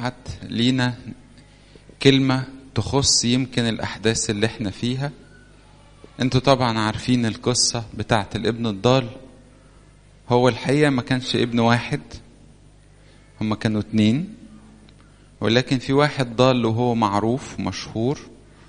بعت لينا كلمة تخص يمكن الأحداث اللي احنا فيها انتوا طبعا عارفين القصة بتاعت الابن الضال هو الحقيقة ما كانش ابن واحد هما كانوا اتنين ولكن في واحد ضال وهو معروف مشهور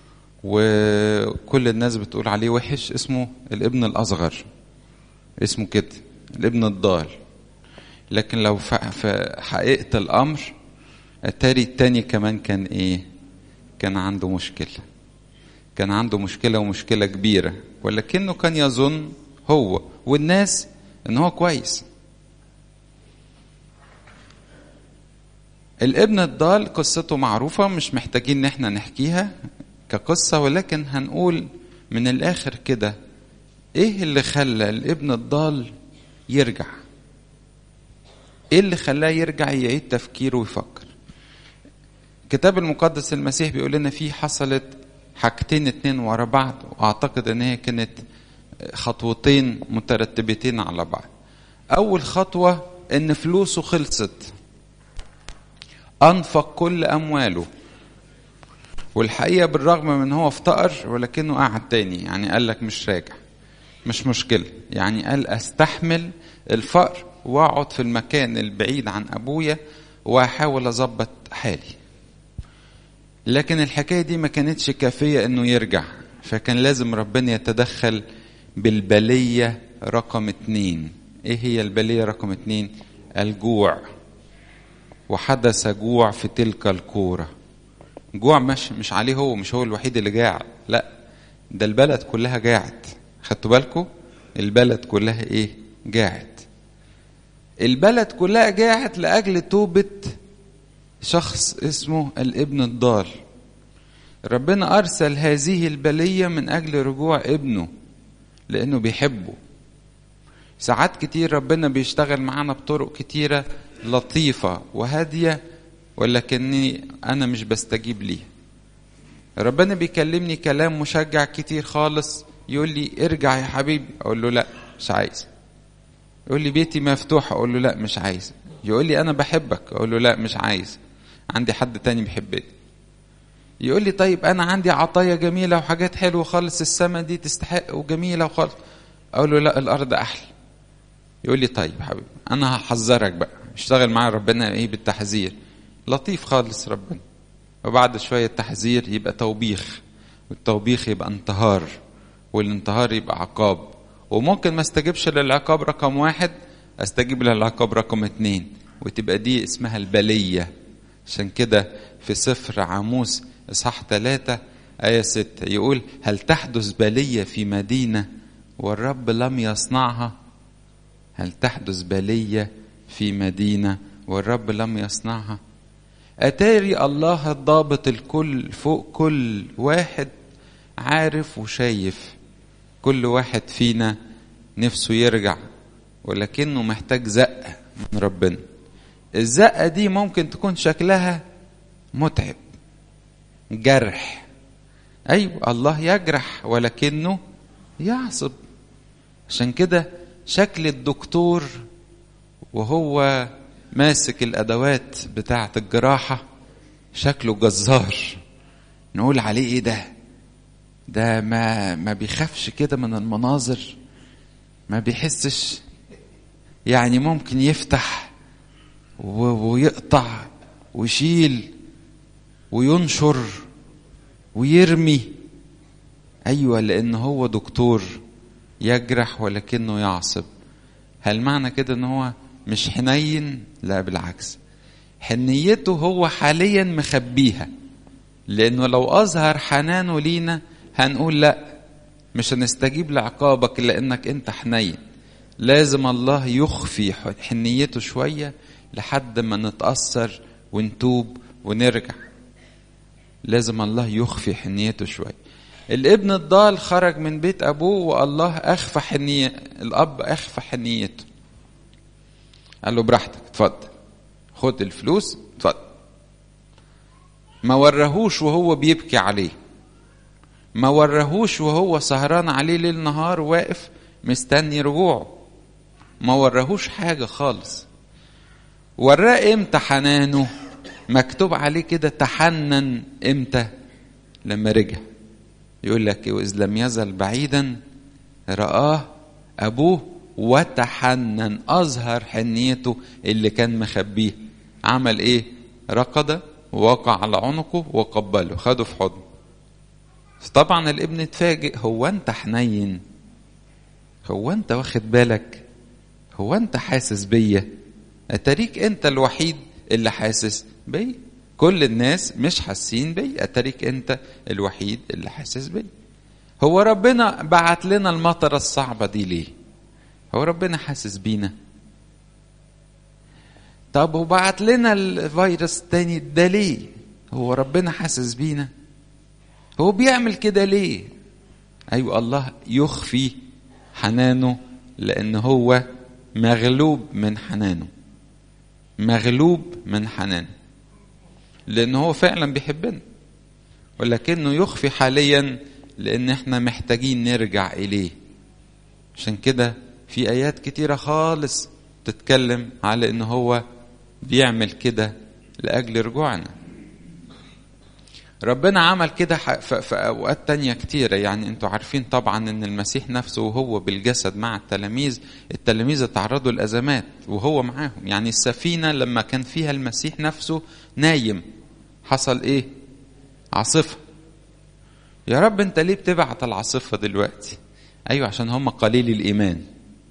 وكل الناس بتقول عليه وحش اسمه الابن الأصغر اسمه كده الابن الضال لكن لو في حقيقة الأمر التاري التاني كمان كان إيه؟ كان عنده مشكلة كان عنده مشكلة ومشكلة كبيرة ولكنه كان يظن هو والناس إن هو كويس الابن الضال قصته معروفة مش محتاجين إن احنا نحكيها كقصة ولكن هنقول من الآخر كده إيه اللي خلى الابن الضال يرجع ايه اللي خلاه يرجع يعيد تفكيره ويفكر الكتاب المقدس المسيح بيقول لنا فيه حصلت حاجتين اتنين ورا بعض واعتقد ان هي كانت خطوتين مترتبتين على بعض اول خطوة ان فلوسه خلصت انفق كل امواله والحقيقة بالرغم من هو افتقر ولكنه قعد تاني يعني قال لك مش راجع مش مشكلة يعني قال استحمل الفقر واقعد في المكان البعيد عن ابويا واحاول اظبط حالي لكن الحكايه دي ما كانتش كافيه انه يرجع فكان لازم ربنا يتدخل بالبليه رقم اتنين ايه هي البليه رقم اتنين الجوع وحدث جوع في تلك الكوره جوع مش مش عليه هو مش هو الوحيد اللي جاع لا ده البلد كلها جاعت خدتوا بالكم البلد كلها ايه جاعت البلد كلها جاعت لاجل توبه شخص اسمه الابن الضال ربنا ارسل هذه البليه من اجل رجوع ابنه لانه بيحبه ساعات كتير ربنا بيشتغل معانا بطرق كتيره لطيفه وهاديه ولكني انا مش بستجيب ليها ربنا بيكلمني كلام مشجع كتير خالص يقول لي ارجع يا حبيبي اقول له لا مش عايز يقول لي بيتي مفتوح اقول له لا مش عايز يقول لي انا بحبك اقول له لا مش عايز عندي حد تاني بيحبني يقول لي طيب انا عندي عطايا جميله وحاجات حلوه خالص السما دي تستحق وجميله وخالص اقول له لا الارض احلى يقول لي طيب حبيبي انا هحذرك بقى اشتغل معايا ربنا ايه بالتحذير لطيف خالص ربنا وبعد شويه تحذير يبقى توبيخ والتوبيخ يبقى انتهار والانتهار يبقى عقاب وممكن ما استجيبش للعقاب رقم واحد استجيب للعقاب رقم اتنين وتبقى دي اسمها البلية عشان كده في سفر عاموس اصحاح ثلاثة آية ستة يقول هل تحدث بلية في مدينة والرب لم يصنعها هل تحدث بلية في مدينة والرب لم يصنعها أتاري الله الضابط الكل فوق كل واحد عارف وشايف كل واحد فينا نفسه يرجع ولكنه محتاج زقة من ربنا الزقة دي ممكن تكون شكلها متعب جرح أيوة الله يجرح ولكنه يعصب عشان كده شكل الدكتور وهو ماسك الأدوات بتاعة الجراحة شكله جزار نقول عليه إيه ده ده ما ما بيخافش كده من المناظر ما بيحسش يعني ممكن يفتح ويقطع ويشيل وينشر ويرمي ايوه لان هو دكتور يجرح ولكنه يعصب هل معنى كده ان هو مش حنين لا بالعكس حنيته هو حاليا مخبيها لانه لو اظهر حنانه لينا هنقول لا مش هنستجيب لعقابك لانك انت حنين لازم الله يخفي حنيته شويه لحد ما نتاثر ونتوب ونرجع لازم الله يخفي حنيته شويه الابن الضال خرج من بيت ابوه والله اخفى حنيه الاب اخفى حنيته قال له براحتك اتفضل خد الفلوس اتفضل ما ورهوش وهو بيبكي عليه ما ورهوش وهو سهران عليه ليل نهار واقف مستني رجوعه ما ورهوش حاجة خالص وراه امتى حنانه مكتوب عليه كده تحنن امتى لما رجع يقول لك واذ لم يزل بعيدا رآه ابوه وتحنن اظهر حنيته اللي كان مخبيه عمل ايه ركض ووقع على عنقه وقبله خده في حضنه طبعا الابن اتفاجئ هو انت حنين هو انت واخد بالك هو انت حاسس بيا اتاريك انت الوحيد اللي حاسس بيا كل الناس مش حاسين بيا اتاريك انت الوحيد اللي حاسس بيا هو ربنا بعت لنا المطره الصعبه دي ليه هو ربنا حاسس بينا طب وبعت لنا الفيروس التاني ده ليه هو ربنا حاسس بينا هو بيعمل كده ليه ايوه الله يخفي حنانه لان هو مغلوب من حنانه مغلوب من حنانه لان هو فعلا بيحبنا ولكنه يخفي حاليا لان احنا محتاجين نرجع اليه عشان كده في ايات كتيره خالص تتكلم على ان هو بيعمل كده لاجل رجوعنا ربنا عمل كده في اوقات تانية كتيرة يعني انتوا عارفين طبعا ان المسيح نفسه وهو بالجسد مع التلاميذ التلاميذ اتعرضوا لازمات وهو معاهم يعني السفينة لما كان فيها المسيح نفسه نايم حصل ايه عاصفة يا رب انت ليه بتبعت العاصفة دلوقتي ايوه عشان هم قليل الايمان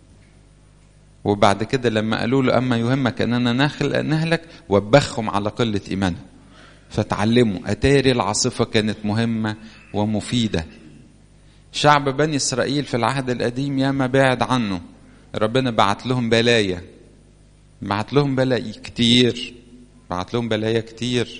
وبعد كده لما قالوا له اما يهمك اننا نخل نهلك وبخهم على قله ايمانهم فتعلموا اتاري العاصفه كانت مهمه ومفيده شعب بني اسرائيل في العهد القديم ياما بعد عنه ربنا بعت لهم بلايا بعت لهم بلايا كتير بعت لهم بلايا كتير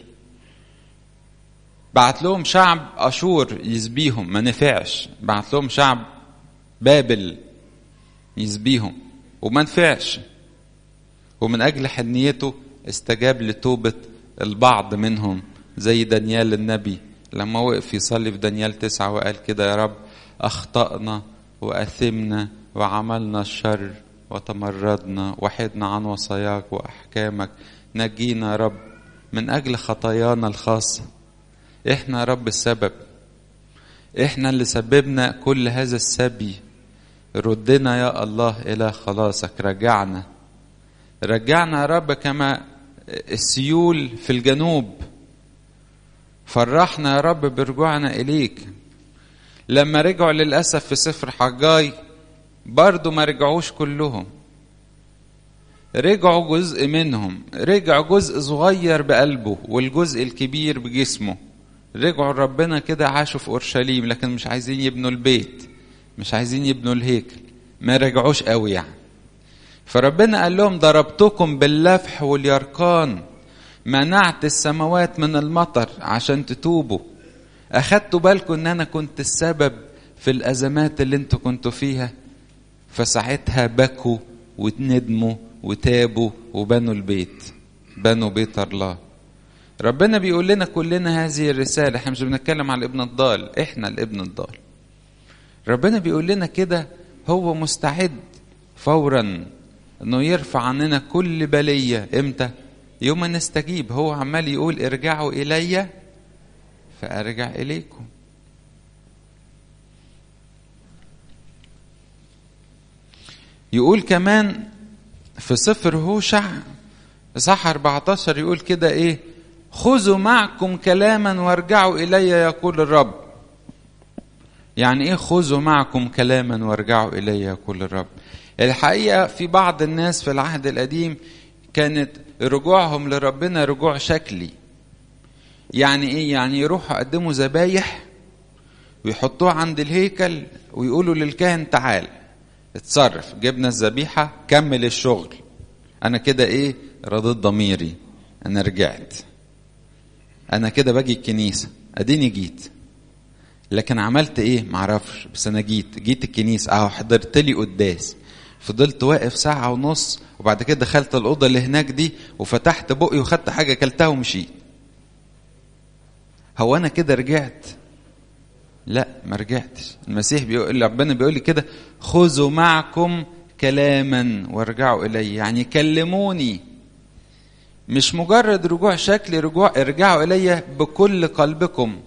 بعت لهم شعب اشور يسبيهم ما نفعش بعت لهم شعب بابل يسبيهم وما نفعش ومن اجل حنيته استجاب لتوبه البعض منهم زي دانيال النبي لما وقف يصلي في دانيال تسعة وقال كده يا رب أخطأنا وأثمنا وعملنا الشر وتمردنا وحدنا عن وصاياك وأحكامك نجينا يا رب من أجل خطايانا الخاصة إحنا يا رب السبب إحنا اللي سببنا كل هذا السبي ردنا يا الله إلى خلاصك رجعنا رجعنا يا رب كما السيول في الجنوب فرحنا يا رب برجوعنا إليك لما رجعوا للأسف في سفر حجاي برضو ما رجعوش كلهم رجعوا جزء منهم رجع جزء صغير بقلبه والجزء الكبير بجسمه رجعوا ربنا كده عاشوا في أورشليم لكن مش عايزين يبنوا البيت مش عايزين يبنوا الهيكل ما رجعوش قوي يعني فربنا قال لهم ضربتكم باللفح واليرقان منعت السماوات من المطر عشان تتوبوا اخدتوا بالكم ان انا كنت السبب في الازمات اللي انتوا كنتوا فيها فساعتها بكوا وندموا وتابوا وبنوا البيت بنوا بيت الله ربنا بيقول لنا كلنا هذه الرسالة احنا مش بنتكلم على الابن الضال احنا الابن الضال ربنا بيقول لنا كده هو مستعد فورا انه يرفع عننا كل بلية امتى يوم ما نستجيب هو عمال يقول ارجعوا الي فارجع اليكم يقول كمان في سفر هوشع صح 14 يقول كده ايه خذوا معكم كلاما وارجعوا الي يقول الرب يعني ايه خذوا معكم كلاما وارجعوا الي يقول الرب الحقيقه في بعض الناس في العهد القديم كانت رجوعهم لربنا رجوع شكلي يعني ايه يعني يروحوا يقدموا ذبايح ويحطوها عند الهيكل ويقولوا للكاهن تعال اتصرف جبنا الذبيحه كمل الشغل انا كده ايه رضيت ضميري انا رجعت انا كده باجي الكنيسه اديني جيت لكن عملت ايه معرفش بس انا جيت جيت الكنيسه اهو حضرت لي قداس فضلت واقف ساعة ونص وبعد كده دخلت الأوضة اللي هناك دي وفتحت بقي وخدت حاجة كلتها ومشيت هو أنا كده رجعت لا ما رجعتش المسيح بيقول ربنا بيقول لي كده خذوا معكم كلاما وارجعوا إلي يعني كلموني مش مجرد رجوع شكلي رجوع ارجعوا الي بكل قلبكم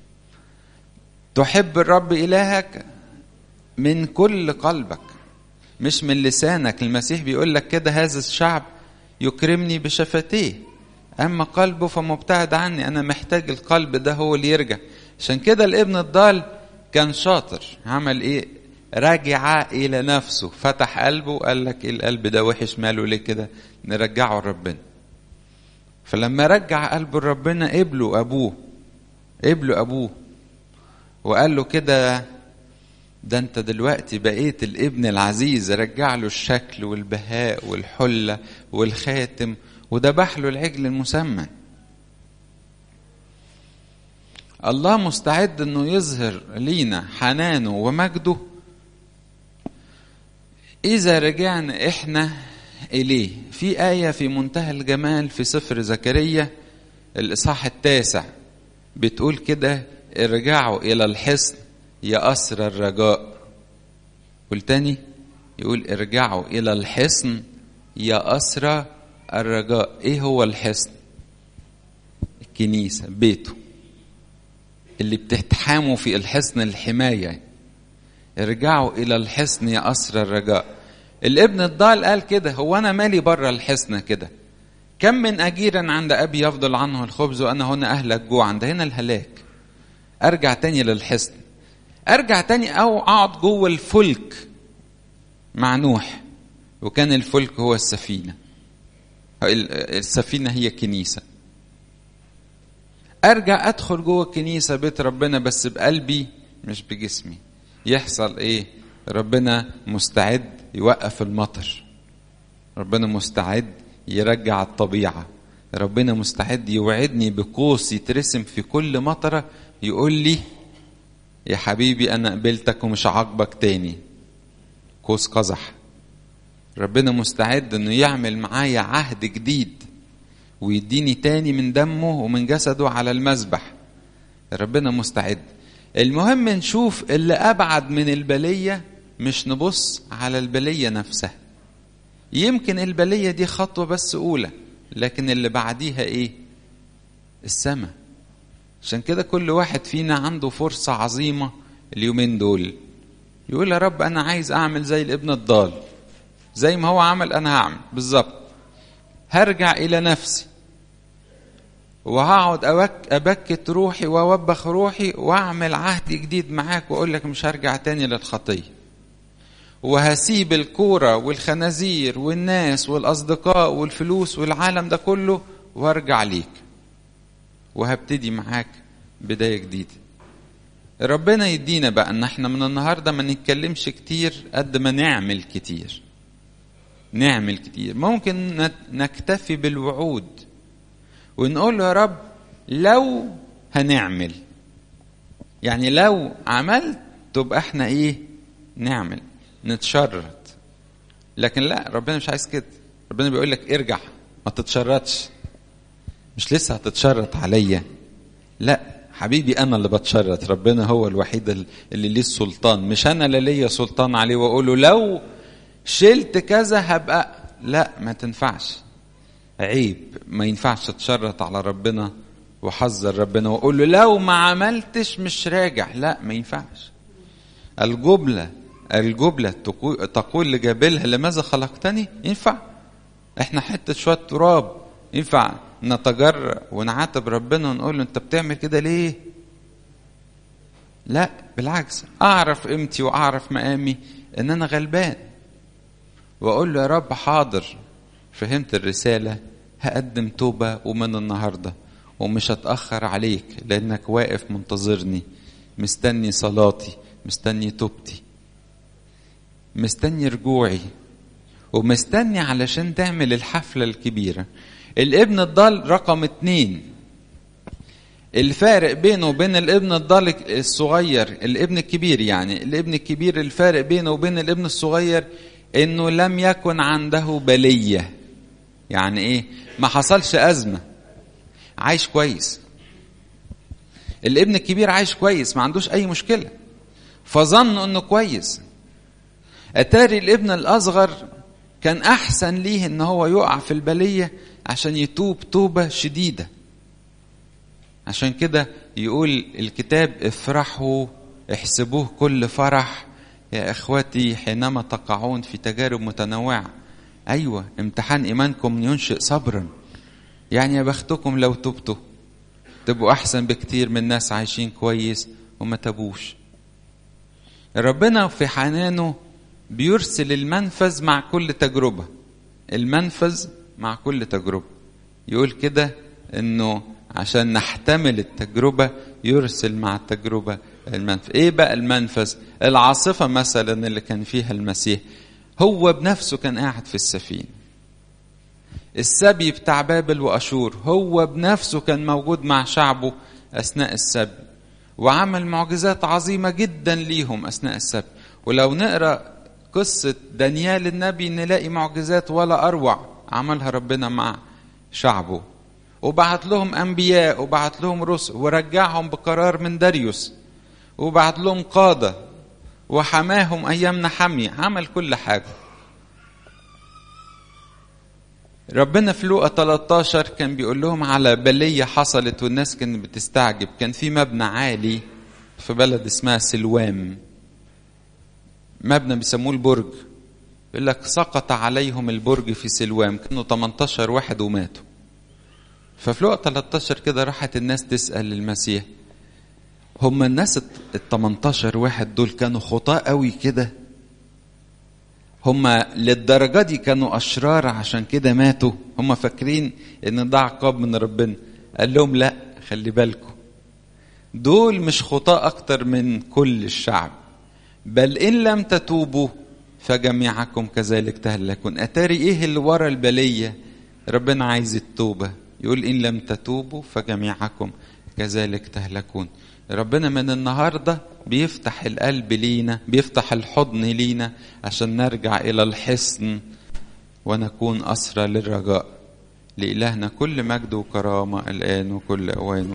تحب الرب الهك من كل قلبك مش من لسانك المسيح بيقول لك كده هذا الشعب يكرمني بشفتيه اما قلبه فمبتعد عني انا محتاج القلب ده هو اللي يرجع عشان كده الابن الضال كان شاطر عمل ايه رجع الى نفسه فتح قلبه وقال لك إيه القلب ده وحش ماله ليه كده نرجعه لربنا فلما رجع قلبه لربنا قبله ابوه قبله ابوه وقال له كده ده انت دلوقتي بقيت الابن العزيز رجع له الشكل والبهاء والحله والخاتم وذبح له العجل المسمن الله مستعد انه يظهر لينا حنانه ومجده اذا رجعنا احنا اليه في ايه في منتهى الجمال في سفر زكريا الاصحاح التاسع بتقول كده ارجعوا الى الحصن يا اسر الرجاء والتاني يقول ارجعوا الى الحصن يا اسرى الرجاء ايه هو الحصن الكنيسه بيته اللي بتتحاموا في الحصن الحمايه ارجعوا الى الحصن يا اسر الرجاء الابن الضال قال كده هو انا مالي بره الحصن كده كم من اجيرا عند ابي يفضل عنه الخبز وانا هنا اهلك جوعا ده هنا الهلاك ارجع تاني للحصن ارجع تاني او اقعد جوه الفلك مع نوح وكان الفلك هو السفينه السفينه هي كنيسه ارجع ادخل جوه الكنيسه بيت ربنا بس بقلبي مش بجسمي يحصل ايه ربنا مستعد يوقف المطر ربنا مستعد يرجع الطبيعه ربنا مستعد يوعدني بقوس يترسم في كل مطره يقول لي يا حبيبي انا قبلتك ومش عاقبك تاني قوس قزح ربنا مستعد انه يعمل معايا عهد جديد ويديني تاني من دمه ومن جسده على المذبح ربنا مستعد المهم نشوف اللي ابعد من البليه مش نبص على البليه نفسها يمكن البليه دي خطوه بس اولى لكن اللي بعديها ايه السماء عشان كده كل واحد فينا عنده فرصه عظيمه اليومين دول يقول يا رب انا عايز اعمل زي الابن الضال زي ما هو عمل انا هعمل بالظبط هرجع الى نفسي وهقعد ابكت روحي واوبخ روحي واعمل عهد جديد معاك واقول لك مش هرجع تاني للخطيه وهسيب الكوره والخنازير والناس والاصدقاء والفلوس والعالم ده كله وارجع ليك وهبتدي معاك بدايه جديده ربنا يدينا بقى ان احنا من النهارده ما نتكلمش كتير قد ما نعمل كتير نعمل كتير ممكن نكتفي بالوعود ونقول له يا رب لو هنعمل يعني لو عملت تبقى احنا ايه نعمل نتشرط لكن لا ربنا مش عايز كده ربنا بيقول لك ارجع ما تتشرطش مش لسه هتتشرط عليا لا حبيبي انا اللي بتشرط ربنا هو الوحيد اللي ليه السلطان مش انا اللي ليا سلطان عليه واقول له لو شلت كذا هبقى لا ما تنفعش عيب ما ينفعش تشرط على ربنا وحذر ربنا واقول له لو ما عملتش مش راجع لا ما ينفعش الجمله الجمله تقول لجابلها لماذا خلقتني ينفع احنا حته شويه تراب ينفع نتجرأ ونعاتب ربنا ونقول له انت بتعمل كده ليه لا بالعكس اعرف قيمتي واعرف مقامي ان انا غلبان واقول له يا رب حاضر فهمت الرساله هقدم توبه ومن النهارده ومش هتاخر عليك لانك واقف منتظرني مستني صلاتي مستني توبتي مستني رجوعي ومستني علشان تعمل الحفله الكبيره الابن الضال رقم اتنين الفارق بينه وبين الابن الضال الصغير الابن الكبير يعني الابن الكبير الفارق بينه وبين الابن الصغير انه لم يكن عنده بليه يعني ايه ما حصلش ازمه عايش كويس الابن الكبير عايش كويس ما عندوش اي مشكله فظن انه كويس اتاري الابن الاصغر كان احسن ليه ان هو يقع في البليه عشان يتوب توبة شديدة عشان كده يقول الكتاب افرحوا احسبوه كل فرح يا اخواتي حينما تقعون في تجارب متنوعة ايوه امتحان ايمانكم ينشئ صبرا يعني يا بختكم لو تبتوا تبقوا احسن بكتير من ناس عايشين كويس وما تبوش ربنا في حنانه بيرسل المنفذ مع كل تجربة المنفذ مع كل تجربة يقول كده انه عشان نحتمل التجربة يرسل مع التجربة المنفذ ايه بقى المنفذ العاصفة مثلا اللي كان فيها المسيح هو بنفسه كان قاعد في السفينة السبي بتاع بابل وأشور هو بنفسه كان موجود مع شعبه أثناء السبي وعمل معجزات عظيمة جدا ليهم أثناء السبي ولو نقرأ قصة دانيال النبي نلاقي معجزات ولا أروع عملها ربنا مع شعبه وبعت لهم أنبياء وبعت لهم رسل ورجعهم بقرار من داريوس وبعت لهم قادة وحماهم أيام نحمية عمل كل حاجة ربنا في لوقا 13 كان بيقول لهم على بلية حصلت والناس كانت بتستعجب كان في مبنى عالي في بلد اسمها سلوام مبنى بيسموه البرج يقول لك سقط عليهم البرج في سلوام كانوا 18 واحد وماتوا ففي لوقا 13 كده راحت الناس تسأل المسيح هم الناس ال 18 واحد دول كانوا خطاة قوي كده هم للدرجة دي كانوا أشرار عشان كده ماتوا هم فاكرين إن ده عقاب من ربنا قال لهم لا خلي بالكم دول مش خطاة أكتر من كل الشعب بل إن لم تتوبوا فجميعكم كذلك تهلكون أتاري إيه اللي ورا البلية ربنا عايز التوبة يقول إن لم تتوبوا فجميعكم كذلك تهلكون ربنا من النهارده بيفتح القلب لينا بيفتح الحضن لينا عشان نرجع الى الحصن ونكون اسرى للرجاء لالهنا كل مجد وكرامه الان وكل اوان